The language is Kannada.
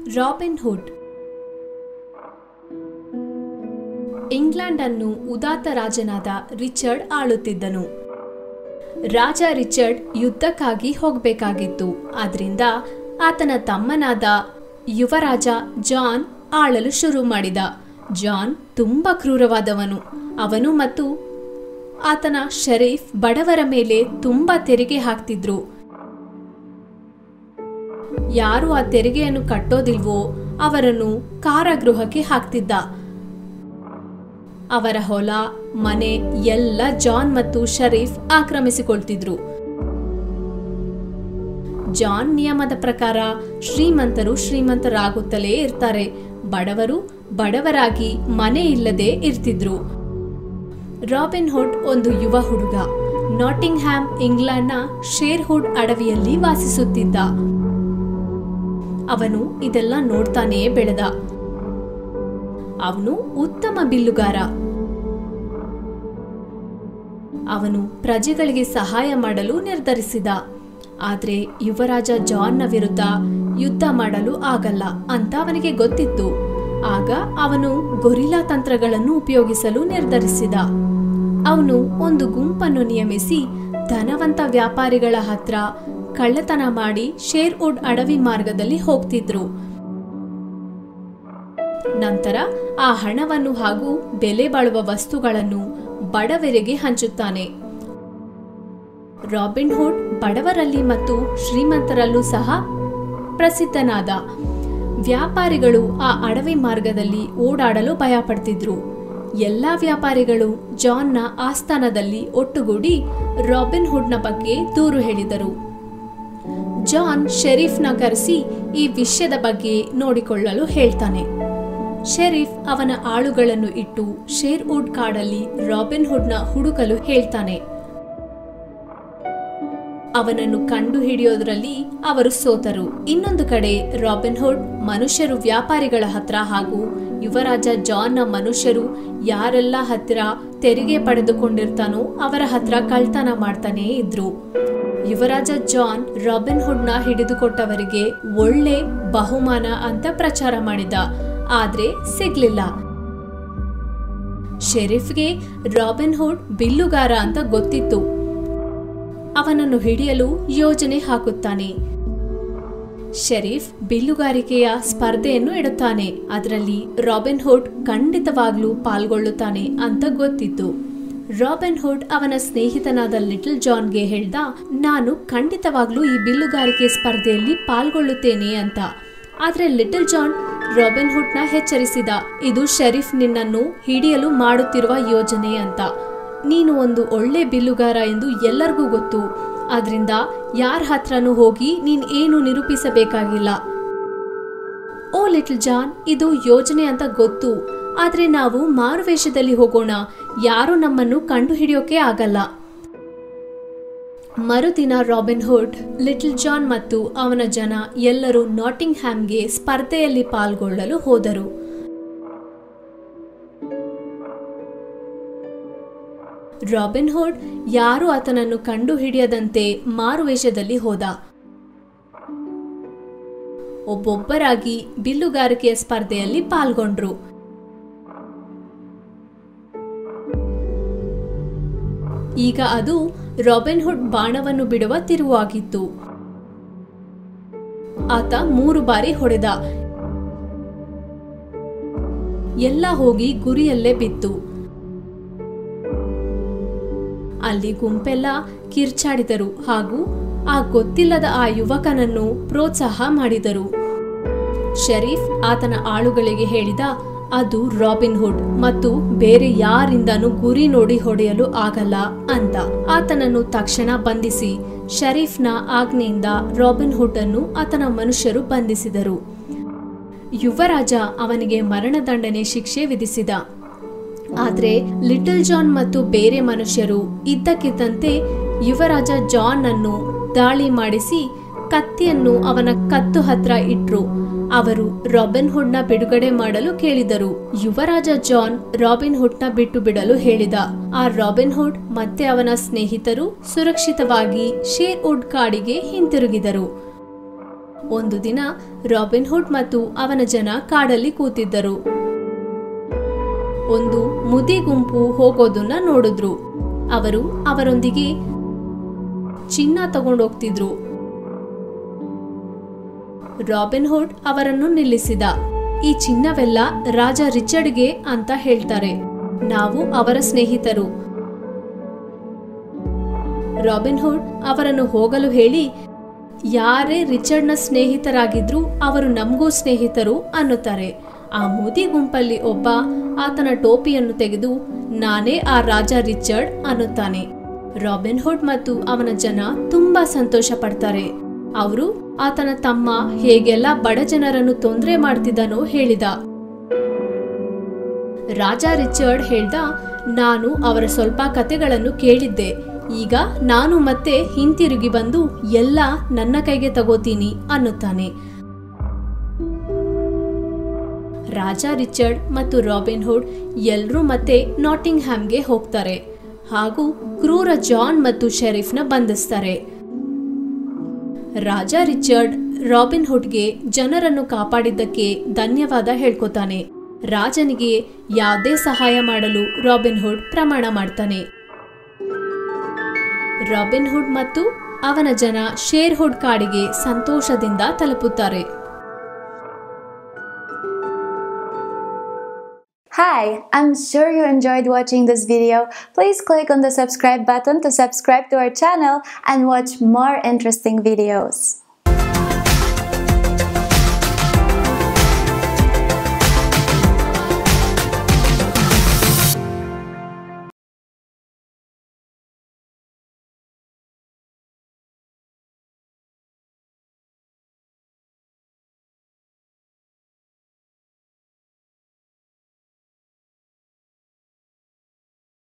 ರಾಬಿನ್ ಹುಡ್ ಇಂಗ್ಲೆಂಡ್ ಅನ್ನು ಉದಾತ್ತ ರಾಜನಾದ ರಿಚರ್ಡ್ ಆಳುತ್ತಿದ್ದನು ರಾಜ ರಿಚರ್ಡ್ ಯುದ್ಧಕ್ಕಾಗಿ ಹೋಗಬೇಕಾಗಿತ್ತು ಆದ್ರಿಂದ ಆತನ ತಮ್ಮನಾದ ಯುವರಾಜ ಜಾನ್ ಆಳಲು ಶುರು ಮಾಡಿದ ಜಾನ್ ತುಂಬಾ ಕ್ರೂರವಾದವನು ಅವನು ಮತ್ತು ಆತನ ಶರೀಫ್ ಬಡವರ ಮೇಲೆ ತುಂಬಾ ತೆರಿಗೆ ಹಾಕ್ತಿದ್ರು ಯಾರು ಆ ತೆರಿಗೆಯನ್ನು ಕಟ್ಟೋದಿಲ್ವೋ ಅವರನ್ನು ಕಾರಾಗೃಹಕ್ಕೆ ಹಾಕ್ತಿದ್ದ ಅವರ ಹೊಲ ಮನೆ ಎಲ್ಲ ಜಾನ್ ಮತ್ತು ಶರೀಫ್ ಆಕ್ರಮಿಸಿಕೊಳ್ತಿದ್ರು ಜಾನ್ ನಿಯಮದ ಪ್ರಕಾರ ಶ್ರೀಮಂತರು ಶ್ರೀಮಂತರಾಗುತ್ತಲೇ ಇರ್ತಾರೆ ಬಡವರು ಬಡವರಾಗಿ ಮನೆ ಇಲ್ಲದೆ ಇರ್ತಿದ್ರು ರಾಬಿನ್ ಹುಡ್ ಒಂದು ಯುವ ಹುಡುಗ ನಾಟಿಂಗ್ ಹ್ಯಾಮ್ ಇಂಗ್ಲೆಂಡ್ನ ಶೇರ್ಹುಡ್ ಅಡವಿಯಲ್ಲಿ ವಾಸಿಸುತ್ತಿದ್ದ ಅವನು ಇದೆಲ್ಲ ನೋಡ್ತಾನೇ ಬೆಳೆದ ಅವನು ಉತ್ತಮ ಬಿಲ್ಲುಗಾರ ಅವನು ಪ್ರಜೆಗಳಿಗೆ ಸಹಾಯ ಮಾಡಲು ನಿರ್ಧರಿಸಿದ ಆದ್ರೆ ಯುವರಾಜ ಜಾನ್ನ ವಿರುದ್ಧ ಯುದ್ಧ ಮಾಡಲು ಆಗಲ್ಲ ಅಂತ ಅವನಿಗೆ ಗೊತ್ತಿತ್ತು ಆಗ ಅವನು ಗೊರಿಲ್ಲಾ ತಂತ್ರಗಳನ್ನು ಉಪಯೋಗಿಸಲು ನಿರ್ಧರಿಸಿದ ಅವನು ಒಂದು ಗುಂಪನ್ನು ನಿಯಮಿಸಿ ಧನವಂತ ವ್ಯಾಪಾರಿಗಳ ಹತ್ರ ಕಳ್ಳತನ ಮಾಡಿ ಶೇರ್ವುಡ್ ಅಡವಿ ಮಾರ್ಗದಲ್ಲಿ ಹೋಗ್ತಿದ್ರು ನಂತರ ಆ ಹಣವನ್ನು ಹಾಗೂ ಬೆಲೆ ಬಾಳುವ ವಸ್ತುಗಳನ್ನು ಬಡವರಿಗೆ ಹಂಚುತ್ತಾನೆ ರಾಬಿನ್ ಹುಡ್ ಬಡವರಲ್ಲಿ ಮತ್ತು ಶ್ರೀಮಂತರಲ್ಲೂ ಸಹ ಪ್ರಸಿದ್ಧನಾದ ವ್ಯಾಪಾರಿಗಳು ಆ ಅಡವಿ ಮಾರ್ಗದಲ್ಲಿ ಓಡಾಡಲು ಭಯಪಡ್ತಿದ್ರು ಎಲ್ಲಾ ವ್ಯಾಪಾರಿಗಳು ಜಾನ್ನ ಆಸ್ಥಾನದಲ್ಲಿ ಒಟ್ಟುಗೂಡಿ ರಾಬಿನ್ ಹುಡ್ನ ಬಗ್ಗೆ ದೂರು ಹೇಳಿದರು ಜಾನ್ ಶೆರೀಫ್ನ ಕರೆಸಿ ಈ ವಿಷಯದ ಬಗ್ಗೆ ನೋಡಿಕೊಳ್ಳಲು ಹೇಳ್ತಾನೆ ಶೆರೀಫ್ ಅವನ ಆಳುಗಳನ್ನು ಇಟ್ಟು ಶೇರ್ವುಡ್ ಕಾಡಲ್ಲಿ ರಾಬಿನ್ ಹುಡ್ನ ಹುಡುಕಲು ಹೇಳ್ತಾನೆ ಅವನನ್ನು ಕಂಡು ಹಿಡಿಯೋದ್ರಲ್ಲಿ ಅವರು ಸೋತರು ಇನ್ನೊಂದು ಕಡೆ ರಾಬಿನ್ ಹುಡ್ ಮನುಷ್ಯರು ವ್ಯಾಪಾರಿಗಳ ಹತ್ರ ಹಾಗೂ ಯುವರಾಜ ಜಾನ್ನ ಮನುಷ್ಯರು ಯಾರೆಲ್ಲ ಹತ್ತಿರ ತೆರಿಗೆ ಪಡೆದುಕೊಂಡಿರ್ತಾನೋ ಅವರ ಹತ್ರ ಕಳ್ತನ ಮಾಡ್ತಾನೇ ಇದ್ರು ಯುವರಾಜ ಜಾನ್ ರಾಬಿನ್ ಹುಡ್ನ ಹಿಡಿದುಕೊಟ್ಟವರಿಗೆ ಒಳ್ಳೆ ಬಹುಮಾನ ಅಂತ ಪ್ರಚಾರ ಮಾಡಿದ ಆದ್ರೆ ಸಿಗ್ಲಿಲ್ಲ ಶೆರೀಫ್ಗೆ ರಾಬಿನ್ ಹುಡ್ ಬಿಲ್ಲುಗಾರ ಅಂತ ಗೊತ್ತಿತ್ತು ಅವನನ್ನು ಹಿಡಿಯಲು ಯೋಜನೆ ಹಾಕುತ್ತಾನೆ ಶರೀಫ್ ಬಿಲ್ಲುಗಾರಿಕೆಯ ಸ್ಪರ್ಧೆಯನ್ನು ಇಡುತ್ತಾನೆ ಅದರಲ್ಲಿ ರಾಬಿನ್ ಹುಡ್ ಖಂಡಿತವಾಗ್ಲೂ ಪಾಲ್ಗೊಳ್ಳುತ್ತಾನೆ ಅಂತ ಗೊತ್ತಿತ್ತು ರಾಬಿನ್ ಹುಡ್ ಅವನ ಸ್ನೇಹಿತನಾದ ಲಿಟಲ್ ಜಾನ್ಗೆ ಹೇಳ್ದ ನಾನು ಖಂಡಿತವಾಗ್ಲೂ ಈ ಬಿಲ್ಲುಗಾರಿಕೆ ಸ್ಪರ್ಧೆಯಲ್ಲಿ ಪಾಲ್ಗೊಳ್ಳುತ್ತೇನೆ ಅಂತ ಆದ್ರೆ ಲಿಟಲ್ ಜಾನ್ ರಾಬಿನ್ ಹುಡ್ನ ಎಚ್ಚರಿಸಿದ ಇದು ಶರೀಫ್ ನಿನ್ನನ್ನು ಹಿಡಿಯಲು ಮಾಡುತ್ತಿರುವ ಯೋಜನೆ ಅಂತ ನೀನು ಒಂದು ಒಳ್ಳೆ ಬಿಲ್ಲುಗಾರ ಎಂದು ಎಲ್ಲರಿಗೂ ಗೊತ್ತು ಆದ್ರಿಂದ ಯಾರ ಹತ್ರನೂ ಹೋಗಿ ನೀನ್ ಏನು ನಿರೂಪಿಸಬೇಕಾಗಿಲ್ಲ ಓ ಲಿಟಲ್ ಜಾನ್ ಇದು ಯೋಜನೆ ಅಂತ ಗೊತ್ತು ಆದ್ರೆ ನಾವು ಮಾರುವೇಷದಲ್ಲಿ ಹೋಗೋಣ ಯಾರು ನಮ್ಮನ್ನು ಕಂಡು ಹಿಡಿಯೋಕೆ ಆಗಲ್ಲ ಮರುದಿನ ರಾಬಿನ್ ಹುಡ್ ಲಿಟಲ್ ಜಾನ್ ಮತ್ತು ಅವನ ಜನ ಎಲ್ಲರೂ ನಾಟಿಂಗ್ ಹ್ಯಾಮ್ಗೆ ಸ್ಪರ್ಧೆಯಲ್ಲಿ ಪಾಲ್ಗೊಳ್ಳಲು ಹೋದರು ರಾಬಿನ್ ಹುಡ್ ಯಾರು ಆತನನ್ನು ಕಂಡು ಹಿಡಿಯದಂತೆ ಮಾರುವೇಷದಲ್ಲಿ ಹೋದ ಒಬ್ಬೊಬ್ಬರಾಗಿ ಬಿಲ್ಲುಗಾರಿಕೆಯ ಸ್ಪರ್ಧೆಯಲ್ಲಿ ಪಾಲ್ಗೊಂಡ್ರು ಈಗ ಅದು ರಾಬಿನ್ ಹುಡ್ ಬಾಣವನ್ನು ಬಿಡುವ ತಿರುವಾಗಿತ್ತು ಆತ ಮೂರು ಬಾರಿ ಹೊಡೆದ ಎಲ್ಲ ಹೋಗಿ ಗುರಿಯಲ್ಲೇ ಬಿತ್ತು ಅಲ್ಲಿ ಗುಂಪೆಲ್ಲ ಕಿರ್ಚಾಡಿದರು ಹಾಗೂ ಆ ಗೊತ್ತಿಲ್ಲದ ಆ ಯುವಕನನ್ನು ಪ್ರೋತ್ಸಾಹ ಮಾಡಿದರು ಶರೀಫ್ ಆತನ ಆಳುಗಳಿಗೆ ಹೇಳಿದ ಅದು ರಾಬಿನ್ ಹುಡ್ ಮತ್ತು ಬೇರೆ ಯಾರಿಂದನೂ ಗುರಿ ನೋಡಿ ಹೊಡೆಯಲು ಆಗಲ್ಲ ಅಂತ ಆತನನ್ನು ತಕ್ಷಣ ಬಂಧಿಸಿ ಶರೀಫ್ನ ಆಜ್ಞೆಯಿಂದ ರಾಬಿನ್ ಹುಡ್ ಅನ್ನು ಆತನ ಮನುಷ್ಯರು ಬಂಧಿಸಿದರು ಯುವರಾಜ ಅವನಿಗೆ ಮರಣದಂಡನೆ ಶಿಕ್ಷೆ ವಿಧಿಸಿದ ಆದ್ರೆ ಲಿಟಲ್ ಜಾನ್ ಮತ್ತು ಬೇರೆ ಮನುಷ್ಯರು ಇದ್ದಕ್ಕಿದ್ದಂತೆ ಯುವರಾಜ ಜಾನ್ ಅನ್ನು ದಾಳಿ ಮಾಡಿಸಿ ಕತ್ತಿಯನ್ನು ಅವನ ಕತ್ತು ಹತ್ರ ಇಟ್ರು ಅವರು ರಾಬಿನ್ ಹುಡ್ನ ಬಿಡುಗಡೆ ಮಾಡಲು ಕೇಳಿದರು ಯುವರಾಜ ಜಾನ್ ರಾಬಿನ್ ಹುಡ್ನ ಬಿಟ್ಟು ಬಿಡಲು ಹೇಳಿದ ಆ ರಾಬಿನ್ ಹುಡ್ ಮತ್ತೆ ಅವನ ಸ್ನೇಹಿತರು ಸುರಕ್ಷಿತವಾಗಿ ಶೇರ್ ವುಡ್ ಕಾಡಿಗೆ ಹಿಂತಿರುಗಿದರು ಒಂದು ದಿನ ರಾಬಿನ್ ಹುಡ್ ಮತ್ತು ಅವನ ಜನ ಕಾಡಲ್ಲಿ ಕೂತಿದ್ದರು ಒಂದು ಮುದಿ ಗುಂಪು ಹೋಗೋದನ್ನ ನೋಡಿದ್ರು ಅವರು ಅವರೊಂದಿಗೆ ಚಿನ್ನ ತಗೊಂಡೋಗ್ತಿದ್ರು ರಾಬಿನ್ ಹುಡ್ ಅವರನ್ನು ನಿಲ್ಲಿಸಿದ ಈ ಚಿನ್ನವೆಲ್ಲ ರಾಜ ರಿಚರ್ಡ್ಗೆ ಅಂತ ಹೇಳ್ತಾರೆ ನಾವು ಅವರ ಸ್ನೇಹಿತರು ರಾಬಿನ್ ಹುಡ್ ಅವರನ್ನು ಹೋಗಲು ಹೇಳಿ ಯಾರೇ ರಿಚರ್ಡ್ನ ಸ್ನೇಹಿತರಾಗಿದ್ರು ಅವರು ನಮಗೂ ಸ್ನೇಹಿತರು ಅನ್ನುತ್ತಾರೆ ಆ ಮುದಿ ಗುಂಪಲ್ಲಿ ಒಬ್ಬ ಆತನ ಟೋಪಿಯನ್ನು ತೆಗೆದು ನಾನೇ ಆ ರಾಜ ರಿಚರ್ಡ್ ಅನ್ನುತ್ತಾನೆ ರಾಬಿನ್ ಹುಡ್ ಮತ್ತು ಅವನ ಜನ ತುಂಬಾ ಸಂತೋಷ ಪಡ್ತಾರೆ ಅವರು ಆತನ ತಮ್ಮ ಹೇಗೆಲ್ಲ ಬಡ ಜನರನ್ನು ತೊಂದರೆ ಮಾಡ್ತಿದ್ದನೋ ಹೇಳಿದ ರಾಜ ರಿಚರ್ಡ್ ಹೇಳ್ದ ನಾನು ಅವರ ಸ್ವಲ್ಪ ಕತೆಗಳನ್ನು ಕೇಳಿದ್ದೆ ಈಗ ನಾನು ಮತ್ತೆ ಹಿಂತಿರುಗಿ ಬಂದು ಎಲ್ಲ ನನ್ನ ಕೈಗೆ ತಗೋತೀನಿ ಅನ್ನುತ್ತಾನೆ ರಾಜ ರಿಚರ್ಡ್ ಮತ್ತು ರಾಬಿನ್ ಹುಡ್ ಎಲ್ಲರೂ ಮತ್ತೆ ನಾಟಿಂಗ್ ಹ್ಯಾಮ್ಗೆ ಹೋಗ್ತಾರೆ ಹಾಗೂ ಕ್ರೂರ ಜಾನ್ ಮತ್ತು ಶೆರೀಫ್ನ ಬಂಧಿಸ್ತಾರೆ ರಾಜ ರಿಚರ್ಡ್ ರಾಬಿನ್ ಹುಡ್ಗೆ ಜನರನ್ನು ಕಾಪಾಡಿದ್ದಕ್ಕೆ ಧನ್ಯವಾದ ಹೇಳ್ಕೊತಾನೆ ರಾಜನಿಗೆ ಯಾವುದೇ ಸಹಾಯ ಮಾಡಲು ರಾಬಿನ್ ಹುಡ್ ಪ್ರಮಾಣ ಮಾಡ್ತಾನೆ ರಾಬಿನ್ ಹುಡ್ ಮತ್ತು ಅವನ ಜನ ಶೇರ್ ಹುಡ್ ಕಾಡಿಗೆ ಸಂತೋಷದಿಂದ ತಲುಪುತ್ತಾರೆ Hi, I'm sure you enjoyed watching this video. Please click on the subscribe button to subscribe to our channel and watch more interesting videos.